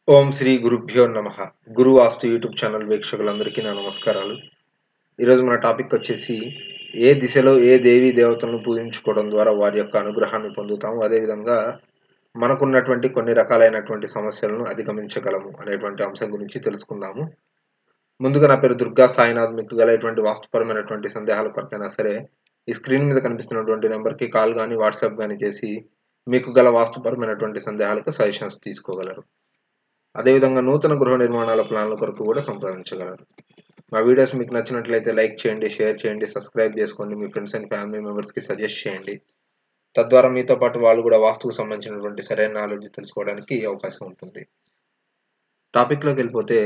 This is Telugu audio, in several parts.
ఓం శ్రీ గురుభ్యో నమ గురు వాస్తు యూట్యూబ్ ఛానల్ వీక్షకులందరికీ నా నమస్కారాలు ఈరోజు మన టాపిక్ వచ్చేసి ఏ దిశలో ఏ దేవీ దేవతలను పూజించుకోవడం ద్వారా వారి యొక్క అనుగ్రహాన్ని పొందుతాము అదేవిధంగా మనకున్నటువంటి కొన్ని రకాలైనటువంటి సమస్యలను అధిగమించగలము అనేటువంటి అంశం గురించి తెలుసుకుందాము ముందుగా నా పేరు దుర్గా సాయినాథ్ మీకు గల ఎటువంటి వాస్తుపరమైనటువంటి సందేహాల కొరకైనా సరే ఈ స్క్రీన్ మీద కనిపిస్తున్నటువంటి నెంబర్కి కాల్ కానీ వాట్సాప్ కానీ చేసి మీకు గల వాస్తుపరమైనటువంటి సందేహాలకు సజెషన్స్ తీసుకోగలరు అదేవిధంగా నూతన గృహ నిర్మాణాల ప్లాన్ల కొరకు కూడా సంప్రదించగలరు మా వీడియోస్ మీకు నచ్చినట్లయితే లైక్ చేయండి షేర్ చేయండి సబ్స్క్రైబ్ చేసుకోండి మీ ఫ్రెండ్స్ అండ్ ఫ్యామిలీ మెంబర్స్కి సజెస్ట్ చేయండి తద్వారా మీతో పాటు వాళ్ళు కూడా వాస్తుకు సంబంధించినటువంటి సరైన నాలెడ్జ్ తెలుసుకోవడానికి అవకాశం ఉంటుంది టాపిక్లోకి వెళ్ళిపోతే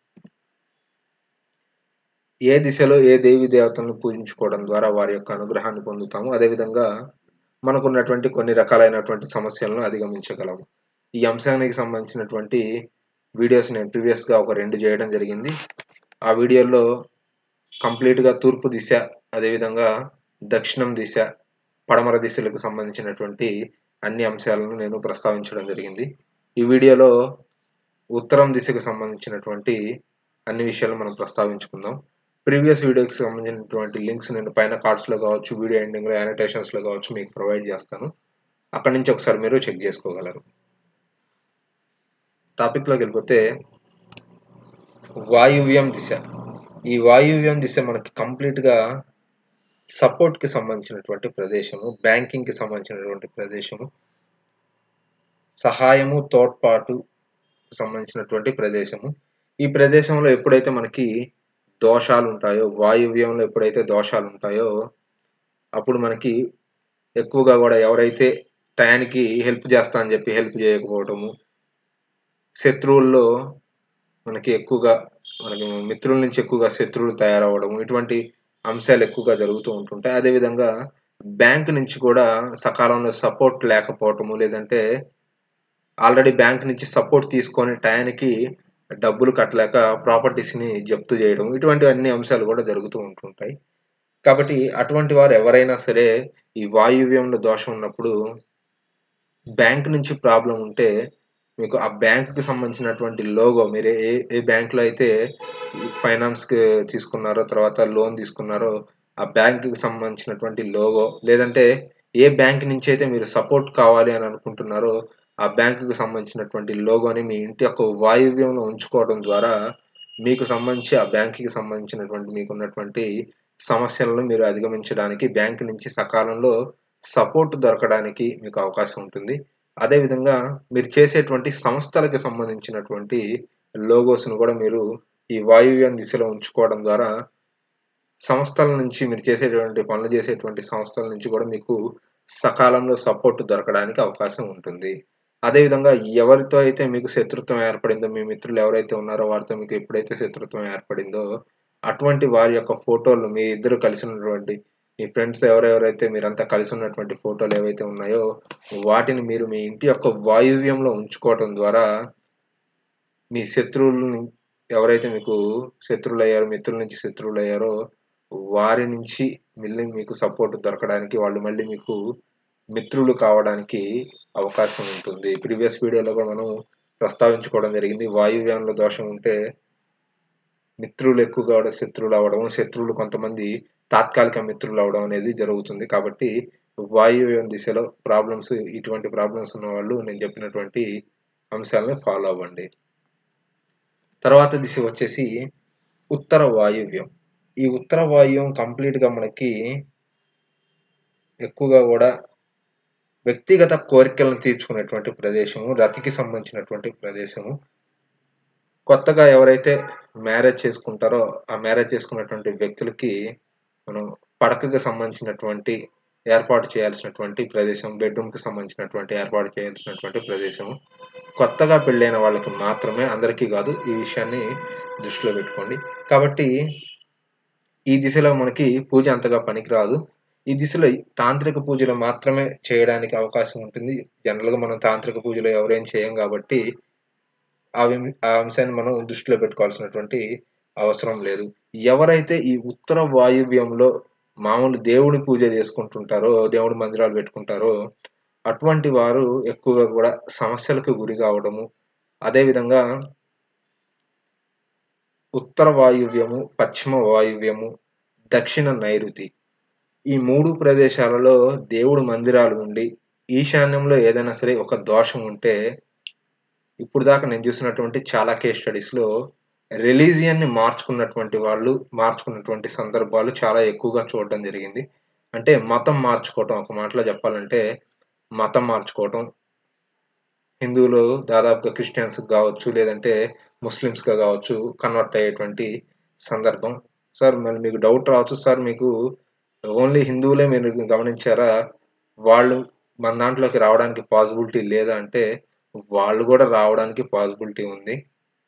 ఏ దిశలో ఏ దేవి దేవతలను పూజించుకోవడం ద్వారా వారి యొక్క అనుగ్రహాన్ని పొందుతాము అదేవిధంగా మనకున్నటువంటి కొన్ని రకాలైనటువంటి సమస్యలను అధిగమించగలము ఈ అంశానికి సంబంధించినటువంటి వీడియోస్ నేను ప్రీవియస్గా ఒక రెండు చేయడం జరిగింది ఆ వీడియోలో కంప్లీట్గా తూర్పు దిశ అదేవిధంగా దక్షిణం దిశ పడమర దిశలకు సంబంధించినటువంటి అన్ని అంశాలను నేను ప్రస్తావించడం జరిగింది ఈ వీడియోలో ఉత్తరం దిశకు సంబంధించినటువంటి అన్ని విషయాలు మనం ప్రస్తావించుకుందాం ప్రీవియస్ వీడియోకి సంబంధించినటువంటి లింక్స్ నేను పైన కార్డ్స్లో కావచ్చు వీడియో ఎండింగ్లో యానిటేషన్స్లో కావచ్చు మీకు ప్రొవైడ్ చేస్తాను అక్కడి నుంచి ఒకసారి మీరు చెక్ చేసుకోగలరు టాపిక్లోకి వెళ్ళిపోతే వాయువ్యం దిశ ఈ వాయువ్యం దిశ మనకి కంప్లీట్గా సపోర్ట్కి సంబంధించినటువంటి ప్రదేశము బ్యాంకింగ్కి సంబంధించినటువంటి ప్రదేశము సహాయము తోడ్పాటు సంబంధించినటువంటి ప్రదేశము ఈ ప్రదేశంలో ఎప్పుడైతే మనకి దోషాలు ఉంటాయో వాయువ్యంలో ఎప్పుడైతే దోషాలు ఉంటాయో అప్పుడు మనకి ఎక్కువగా కూడా ఎవరైతే టయానికి హెల్ప్ చేస్తా అని చెప్పి హెల్ప్ చేయకపోవటము శత్రువుల్లో మనకి ఎక్కువగా మనకి మిత్రుల నుంచి ఎక్కువగా శత్రువులు తయారవడం ఇటువంటి అంశాలు ఎక్కువగా జరుగుతూ ఉంటుంటాయి అదేవిధంగా బ్యాంక్ నుంచి కూడా సకాలంలో సపోర్ట్ లేకపోవటము లేదంటే ఆల్రెడీ బ్యాంక్ నుంచి సపోర్ట్ తీసుకొని టయానికి డబ్బులు కట్టలేక ప్రాపర్టీస్ని జప్తు చేయడం ఇటువంటి అన్ని అంశాలు కూడా జరుగుతూ ఉంటుంటాయి కాబట్టి అటువంటి వారు ఎవరైనా సరే ఈ వాయువ్యంలో దోషం ఉన్నప్పుడు బ్యాంక్ నుంచి ప్రాబ్లం ఉంటే మీకు ఆ బ్యాంకుకి సంబంధించినటువంటి లోగో మీరు ఏ ఏ బ్యాంకులో అయితే ఫైనాన్స్కి తీసుకున్నారో తర్వాత లోన్ తీసుకున్నారో ఆ బ్యాంకుకి సంబంధించినటువంటి లోగో లేదంటే ఏ బ్యాంక్ నుంచి అయితే మీరు సపోర్ట్ కావాలి అని అనుకుంటున్నారో ఆ బ్యాంకుకి సంబంధించినటువంటి లోగోని మీ ఇంటి యొక్క వాయువ్యంలో ఉంచుకోవడం ద్వారా మీకు సంబంధించి ఆ బ్యాంకుకి సంబంధించినటువంటి మీకున్నటువంటి సమస్యలను మీరు అధిగమించడానికి బ్యాంక్ నుంచి సకాలంలో సపోర్ట్ దొరకడానికి మీకు అవకాశం ఉంటుంది అదేవిధంగా మీరు చేసేటువంటి సంస్థలకు సంబంధించినటువంటి లోగోస్ను కూడా మీరు ఈ వాయువ్యం దిశలో ఉంచుకోవడం ద్వారా సంస్థల నుంచి మీరు చేసేటువంటి పనులు చేసేటువంటి సంస్థల నుంచి కూడా మీకు సకాలంలో సపోర్ట్ దొరకడానికి అవకాశం ఉంటుంది అదేవిధంగా ఎవరితో అయితే మీకు శత్రుత్వం ఏర్పడిందో మీ మిత్రులు ఎవరైతే ఉన్నారో వారితో మీకు ఎప్పుడైతే శత్రుత్వం ఏర్పడిందో అటువంటి వారి యొక్క ఫోటోలు మీ ఇద్దరు కలిసి ఉన్నటువంటి మీ ఫ్రెండ్స్ ఎవరెవరైతే మీరంతా కలిసి ఉన్నటువంటి ఫోటోలు ఏవైతే ఉన్నాయో వాటిని మీరు మీ ఇంటి యొక్క వాయువ్యంలో ఉంచుకోవటం ద్వారా మీ శత్రువులను ఎవరైతే మీకు శత్రువులు అయ్యారో మిత్రుల నుంచి శత్రువులు అయ్యారో వారి నుంచి మళ్ళీ మీకు సపోర్ట్ దొరకడానికి వాళ్ళు మళ్ళీ మీకు మిత్రులు కావడానికి అవకాశం ఉంటుంది ప్రీవియస్ వీడియోలో కూడా మనం ప్రస్తావించుకోవడం జరిగింది వాయువ్యంలో దోషం ఉంటే మిత్రులు ఎక్కువగా కూడా శత్రువులు అవ్వడం శత్రువులు కొంతమంది తాత్కాలిక మిత్రులు అవడం అనేది జరుగుతుంది కాబట్టి వాయువ్యం దిశలో ప్రాబ్లమ్స్ ఇటువంటి ప్రాబ్లమ్స్ ఉన్న వాళ్ళు నేను చెప్పినటువంటి అంశాలను ఫాలో అవ్వండి తర్వాత దిశ వచ్చేసి ఉత్తర వాయువ్యం ఈ ఉత్తర వాయువ్యం కంప్లీట్గా మనకి ఎక్కువగా కూడా వ్యక్తిగత కోరికలను తీర్చుకునేటువంటి ప్రదేశము రతికి సంబంధించినటువంటి ప్రదేశము కొత్తగా ఎవరైతే మ్యారేజ్ చేసుకుంటారో ఆ మ్యారేజ్ చేసుకున్నటువంటి వ్యక్తులకి మనం పడకకి సంబంధించినటువంటి ఏర్పాటు చేయాల్సినటువంటి ప్రదేశం బెడ్రూమ్కి సంబంధించినటువంటి ఏర్పాటు చేయాల్సినటువంటి ప్రదేశం కొత్తగా పెళ్ళైన వాళ్ళకి మాత్రమే అందరికీ కాదు ఈ విషయాన్ని దృష్టిలో పెట్టుకోండి కాబట్టి ఈ దిశలో మనకి పూజ అంతగా పనికిరాదు ఈ దిశలో తాంత్రిక పూజలు మాత్రమే చేయడానికి అవకాశం ఉంటుంది జనరల్గా మనం తాంత్రిక పూజలు ఎవరేం చేయం కాబట్టి ఆ ఆ అంశాన్ని మనం దృష్టిలో పెట్టుకోవాల్సినటువంటి అవసరం లేదు ఎవరైతే ఈ ఉత్తర వాయువ్యంలో మామూలు దేవుడి పూజ చేసుకుంటుంటారో దేవుడి మందిరాలు పెట్టుకుంటారో అటువంటి వారు ఎక్కువగా కూడా సమస్యలకు గురి కావడము అదేవిధంగా ఉత్తర వాయువ్యము పశ్చిమ వాయువ్యము దక్షిణ నైరుతి ఈ మూడు ప్రదేశాలలో దేవుడు మందిరాలు ఉండి ఈశాన్యంలో ఏదైనా సరే ఒక దోషం ఉంటే ఇప్పుడు దాకా నేను చూసినటువంటి చాలా కేస్ స్టడీస్లో రిలీజియన్ని మార్చుకున్నటువంటి వాళ్ళు మార్చుకున్నటువంటి సందర్భాలు చాలా ఎక్కువగా చూడడం జరిగింది అంటే మతం మార్చుకోవటం ఒక మాటలో చెప్పాలంటే మతం మార్చుకోవటం హిందువులు దాదాపుగా క్రిస్టియన్స్ కావచ్చు లేదంటే ముస్లిమ్స్గా కావచ్చు కన్వర్ట్ అయ్యేటువంటి సందర్భం సార్ మరి మీకు డౌట్ రావచ్చు సార్ మీకు ఓన్లీ హిందువులే మీరు గమనించారా వాళ్ళు మన దాంట్లోకి రావడానికి పాసిబిలిటీ లేదా అంటే వాళ్ళు కూడా రావడానికి పాసిబిలిటీ ఉంది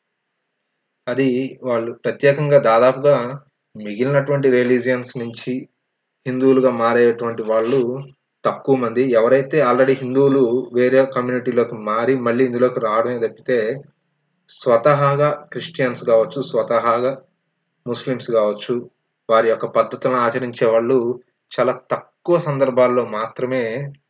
అది వాళ్ళు ప్రత్యేకంగా దాదాపుగా మిగిలినటువంటి రిలీజియన్స్ నుంచి హిందువులుగా మారేటువంటి వాళ్ళు తక్కువ మంది ఎవరైతే ఆల్రెడీ హిందువులు వేరే కమ్యూనిటీలోకి మారి మళ్ళీ ఇందులోకి రావడమే తప్పితే స్వతహాగా క్రిస్టియన్స్ కావచ్చు స్వతహాగా ముస్లిమ్స్ కావచ్చు వారి యొక్క పద్ధతులను ఆచరించే వాళ్ళు చాలా తక్కువ సందర్భాల్లో మాత్రమే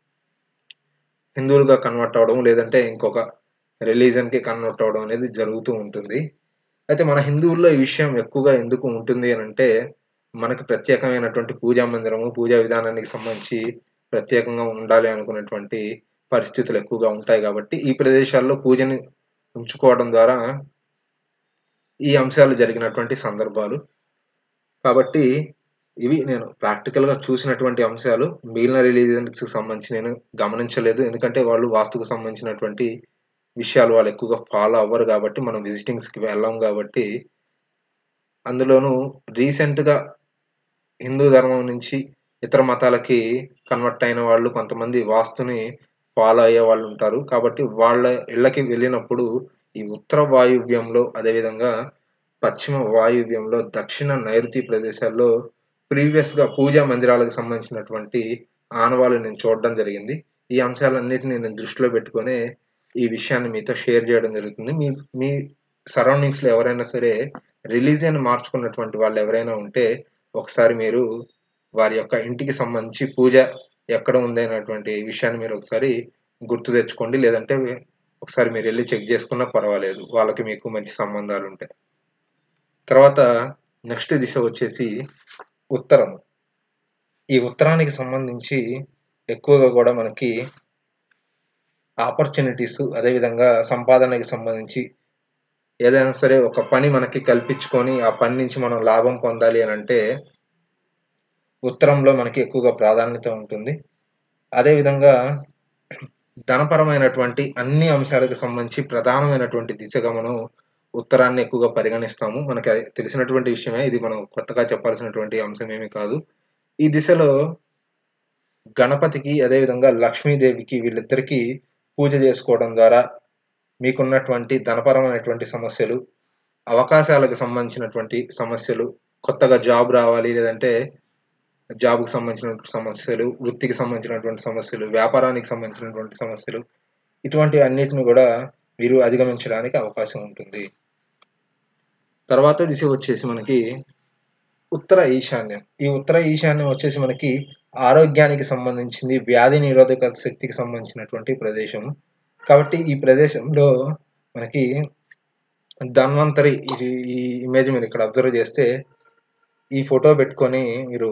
హిందువులుగా కన్వర్ట్ అవ్వడం లేదంటే ఇంకొక రిలీజన్కి కన్వర్ట్ అవ్వడం అనేది జరుగుతూ ఉంటుంది అయితే మన హిందువుల్లో ఈ విషయం ఎక్కువగా ఎందుకు ఉంటుంది అని అంటే మనకి ప్రత్యేకమైనటువంటి పూజా మందిరము పూజా విధానానికి సంబంధించి ప్రత్యేకంగా ఉండాలి అనుకున్నటువంటి పరిస్థితులు ఎక్కువగా ఉంటాయి కాబట్టి ఈ ప్రదేశాల్లో పూజని ఉంచుకోవడం ద్వారా ఈ అంశాలు జరిగినటువంటి సందర్భాలు కాబట్టి ఇవి నేను ప్రాక్టికల్గా చూసినటువంటి అంశాలు మిగిలిన రిలీజియన్స్కి సంబంధించి నేను గమనించలేదు ఎందుకంటే వాళ్ళు వాస్తుకు సంబంధించినటువంటి విషయాలు వాళ్ళు ఎక్కువగా ఫాలో అవ్వరు కాబట్టి మనం విజిటింగ్స్కి వెళ్ళాం కాబట్టి అందులోనూ రీసెంట్గా హిందూ ధర్మం నుంచి ఇతర మతాలకి కన్వర్ట్ అయిన వాళ్ళు కొంతమంది వాస్తుని ఫాలో అయ్యే వాళ్ళు ఉంటారు కాబట్టి వాళ్ళ ఇళ్ళకి వెళ్ళినప్పుడు ఈ ఉత్తర వాయువ్యంలో అదేవిధంగా పశ్చిమ వాయువ్యంలో దక్షిణ నైరుతి ప్రదేశాల్లో ప్రీవియస్గా పూజా మందిరాలకు సంబంధించినటువంటి ఆనవాళ్ళు నేను చూడడం జరిగింది ఈ అంశాలన్నిటిని నేను దృష్టిలో పెట్టుకొని ఈ విషయాన్ని మీతో షేర్ చేయడం జరుగుతుంది మీ మీ సరౌండింగ్స్లో ఎవరైనా సరే రిలీజియన్ మార్చుకున్నటువంటి వాళ్ళు ఎవరైనా ఉంటే ఒకసారి మీరు వారి యొక్క ఇంటికి సంబంధించి పూజ ఎక్కడ ఉంది అనేటువంటి విషయాన్ని మీరు ఒకసారి గుర్తు తెచ్చుకోండి లేదంటే ఒకసారి మీరు వెళ్ళి చెక్ చేసుకున్నా పర్వాలేదు వాళ్ళకి మీకు మంచి సంబంధాలు ఉంటాయి తర్వాత నెక్స్ట్ దిశ వచ్చేసి ఉత్తరం ఈ ఉత్తరానికి సంబంధించి ఎక్కువగా కూడా మనకి ఆపర్చునిటీస్ అదేవిధంగా సంపాదనకి సంబంధించి ఏదైనా సరే ఒక పని మనకి కల్పించుకొని ఆ పని నుంచి మనం లాభం పొందాలి అని అంటే ఉత్తరంలో మనకి ఎక్కువగా ప్రాధాన్యత ఉంటుంది అదేవిధంగా ధనపరమైనటువంటి అన్ని అంశాలకు సంబంధించి ప్రధానమైనటువంటి దిశగా మనం ఉత్తరాన్ని ఎక్కువగా పరిగణిస్తాము మనకి తెలిసినటువంటి విషయమే ఇది మనం కొత్తగా చెప్పాల్సినటువంటి అంశం ఏమీ కాదు ఈ దిశలో గణపతికి అదేవిధంగా లక్ష్మీదేవికి వీళ్ళిద్దరికీ పూజ చేసుకోవడం ద్వారా మీకున్నటువంటి ధనపరమైనటువంటి సమస్యలు అవకాశాలకు సంబంధించినటువంటి సమస్యలు కొత్తగా జాబ్ రావాలి లేదంటే జాబ్కి సంబంధించినటువంటి సమస్యలు వృత్తికి సంబంధించినటువంటి సమస్యలు వ్యాపారానికి సంబంధించినటువంటి సమస్యలు ఇటువంటి అన్నిటిని కూడా మీరు అధిగమించడానికి అవకాశం ఉంటుంది తర్వాత దిశ వచ్చేసి మనకి ఉత్తర ఈశాన్యం ఈ ఉత్తర ఈశాన్యం వచ్చేసి మనకి ఆరోగ్యానికి సంబంధించింది వ్యాధి నిరోధక శక్తికి సంబంధించినటువంటి ప్రదేశం కాబట్టి ఈ ప్రదేశంలో మనకి ధన్వంతరి ఈ ఇమేజ్ మీరు ఇక్కడ అబ్జర్వ్ చేస్తే ఈ ఫోటో పెట్టుకొని మీరు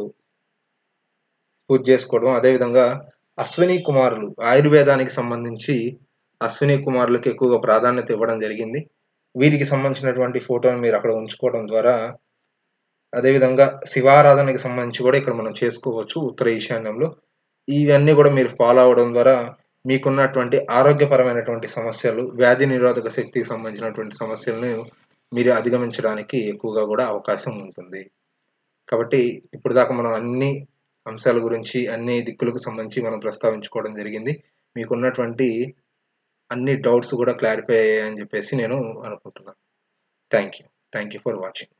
పూజ చేసుకోవడం అదేవిధంగా అశ్విని కుమారులు ఆయుర్వేదానికి సంబంధించి అశ్విని కుమారులకు ఎక్కువగా ప్రాధాన్యత ఇవ్వడం జరిగింది వీరికి సంబంధించినటువంటి ఫోటోని మీరు అక్కడ ఉంచుకోవడం ద్వారా అదేవిధంగా శివారాధనకి సంబంధించి కూడా ఇక్కడ మనం చేసుకోవచ్చు ఉత్తర ఈశాన్యంలో ఇవన్నీ కూడా మీరు ఫాలో అవడం ద్వారా మీకున్నటువంటి ఆరోగ్యపరమైనటువంటి సమస్యలు వ్యాధి నిరోధక శక్తికి సంబంధించినటువంటి సమస్యలను మీరు అధిగమించడానికి ఎక్కువగా కూడా అవకాశం ఉంటుంది కాబట్టి ఇప్పుడు దాకా మనం అన్ని అంశాల గురించి అన్ని దిక్కులకు సంబంధించి మనం ప్రస్తావించుకోవడం జరిగింది మీకున్నటువంటి అన్ని డౌట్స్ కూడా క్లారిఫై అయ్యాయని చెప్పేసి నేను అనుకుంటున్నాను thank you thank you for watching